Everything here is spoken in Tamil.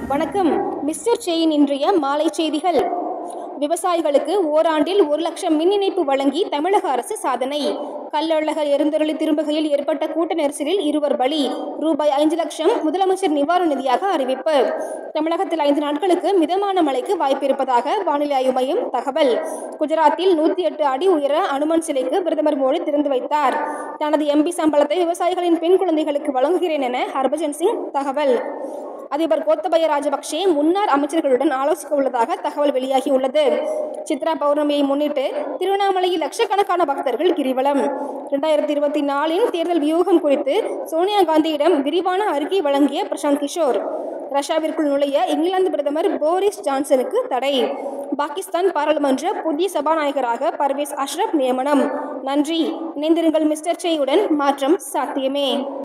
வணக்கம் மிஸ்டர் செயின் இன்றைய மாலை செய்திகள் விவசாயிகளுக்கு ஓராண்டில் ஒரு லட்சம் மின் இணைப்பு வழங்கி தமிழக அரசு சாதனை கள்ளழகர் எருந்தொருளி திரும்புகையில் ஏற்பட்ட கூட்ட நெரிசலில் இருவர் பலி ரூபாய் ஐந்து லட்சம் முதலமைச்சர் நிவாரண நிதியாக அறிவிப்பு தமிழகத்தில் ஐந்து நாட்களுக்கு மிதமான மழைக்கு வாய்ப்பு இருப்பதாக வானிலை ஆய்வு மையம் தகவல் குஜராத்தில் நூற்றி எட்டு அடி உயர அனுமன் சிலைக்கு பிரதமர் மோடி திறந்து வைத்தார் தனது எம்பி சம்பளத்தை விவசாயிகளின் பெண் குழந்தைகளுக்கு வழங்குகிறேன் என ஹர்பஜன் சிங் தகவல் அதிபர் கோத்தபய ராஜபக்சே முன்னாள் அமைச்சர்களுடன் ஆலோசிக்க உள்ளதாக தகவல் வெளியாகியுள்ளது சித்ரா பௌர்ணமியை முன்னிட்டு திருவண்ணாமலையில் லட்சக்கணக்கான பக்தர்கள் கிரிவலம் இரண்டாயிரத்தி இருபத்தி நாலின் தேர்தல் வியூகம் குறித்து சோனியா காந்தியிடம் விரிவான அறிக்கை வழங்கிய பிரசாந்த் கிஷோர் ரஷ்யாவிற்குள் நுழைய இங்கிலாந்து பிரதமர் போரிஸ் ஜான்சனுக்கு தடை பாகிஸ்தான் பாராளுமன்ற புதிய சபாநாயகராக பர்வேஸ் அஷ்ரப் நியமனம் நன்றி இணைந்திருங்கள் மிஸ்டர் செய்யுடன் மாற்றம் சாத்தியமே